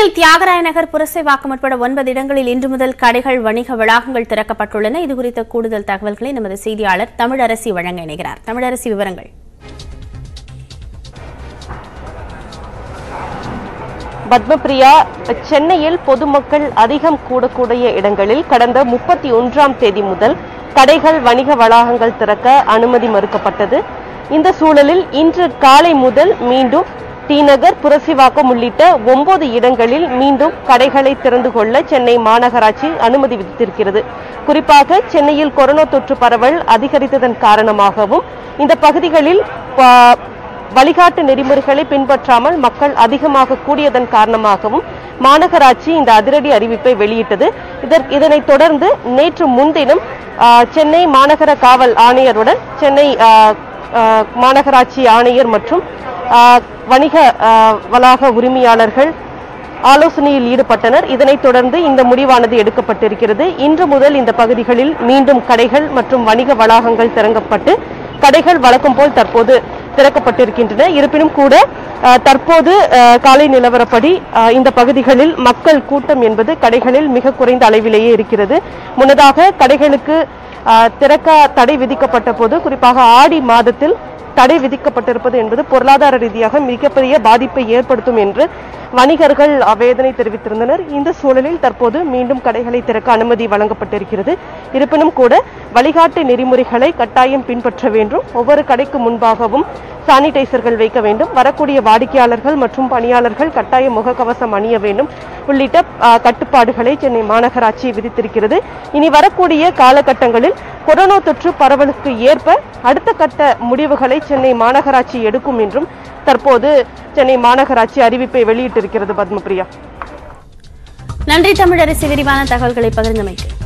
தியாகராய நகர் புரசைவாக்கம் உட்பட ஒன்பது இடங்களில் இன்று முதல் கடைகள் வணிக வளாகங்கள் திறக்கப்பட்டுள்ளன இது குறித்த கூடுதல் தகவல்களை நமது செய்தியாளர் தமிழரசி வழங்க இணைகிறார் தமிழரசி விவரங்கள் பத்மபிரியா சென்னையில் பொதுமக்கள் அதிகம் கூடக்கூடிய இடங்களில் கடந்த முப்பத்தி ஒன்றாம் தேதி முதல் கடைகள் வணிக வளாகங்கள் திறக்க அனுமதி மறுக்கப்பட்டது இந்த சூழலில் இன்று காலை முதல் மீண்டும் டிநகர் புரசிவாக்கம் உள்ளிட்ட ஒன்பது இடங்களில் மீண்டும் கடைகளை திறந்து கொள்ள சென்னை மாநகராட்சி அனுமதி விதித்திருக்கிறது குறிப்பாக சென்னையில் கொரோனா தொற்று பரவல் அதிகரித்ததன் காரணமாகவும் இந்த பகுதிகளில் ப- வழிகாட்டு நெறிமுறைகளை பின்பற்றாமல் மக்கள் அதிகமாக கூடியதன் காரணமாகவும் மாநகராட்சி இந்த அதிரடி அறிவிப்பை வெளியிட்டது இதற்- இதனைத் தொடர்ந்து நேற்று முன்தினம் ஆ, சென்னை மாநகர காவல் ஆணையருடன் சென்னை ஆ, ஆ, மாநகராட்சி ஆணையர் மற்றும் ஆ, வணிக ஆ, வளாக உரிமையாளர்கள் ஆலோசனையில் ஈடுபட்டனர் இதனைத் தொடர்ந்து இந்த முடிவானது எடுக்கப்பட்டிருக்கிறது இன்று முதல் இந்த பகுதிகளில் மீண்டும் கடைகள் மற்றும் வணிக வளாகங்கள் திறங்கப்பட்டு கடைகள் வழக்கம் போல் தற்போது திறக்கப்பட்டிருக்கின்றன இருப்பினும் கூட அஹ், தற்போது அஹ், காலை நிலவரப்படி அஹ், இந்த பகுதிகளில் மக்கள் கூட்டம் என்பது கடைகளில் மிக குறைந்த அளவிலேயே இருக்கிறது முன்னதாக கடைகளுக்கு அஹ், திறக்க தடை விதிக்கப்பட்ட போது குறிப்பாக ஆடி மாதத்தில் தடை விதிக்கப்பட்டிருப்பது என்பது பொருளாதார ரீதியாக மிகப்பெரிய பாதிப்பை ஏற்படுத்தும் என்று வணிகர்கள் வேதனை தெரிவித்திருந்தனர் இந்த சூழலில் தற்போது மீண்டும் கடைகளை திறக்க அனுமதி வழங்கப்பட்டிருக்கிறது இருப்பினும் கூட வழிகாட்டு நெறிமுறைகளை கட்டாயம் பின்பற்ற வேண்டும் ஒவ்வொரு கடைக்கு முன்பாகவும் சானிடைசர்கள் வைக்க வேண்டும் வரக்கூடிய வாடிக்கையாளர்கள் மற்றும் பணியாளர்கள் கட்டாயம் முகக்கவசம் அணிய வேண்டும் உள்ளிட்ட ஆ, கட்டுப்பாடுகளை சென்னை மாநகராட்சி விதித்திருக்கிறது இனி வரக்கூடிய காலகட்டங்களில் கொரோனா தொற்று பரவலுக்கு ஏற்ப அடுத்த கட்ட முடிவுகளை சென்னை மாநகராட்சி எடுக்கும் என்றும் தற்போது சென்னை மாநகராட்சி அறிவிப்பை வெளியிட்டிருக்கிறது பத்மபிரியா நன்றி தமிழரசி விரிவான தகவல்களை பகிர்ந்தமைக்கு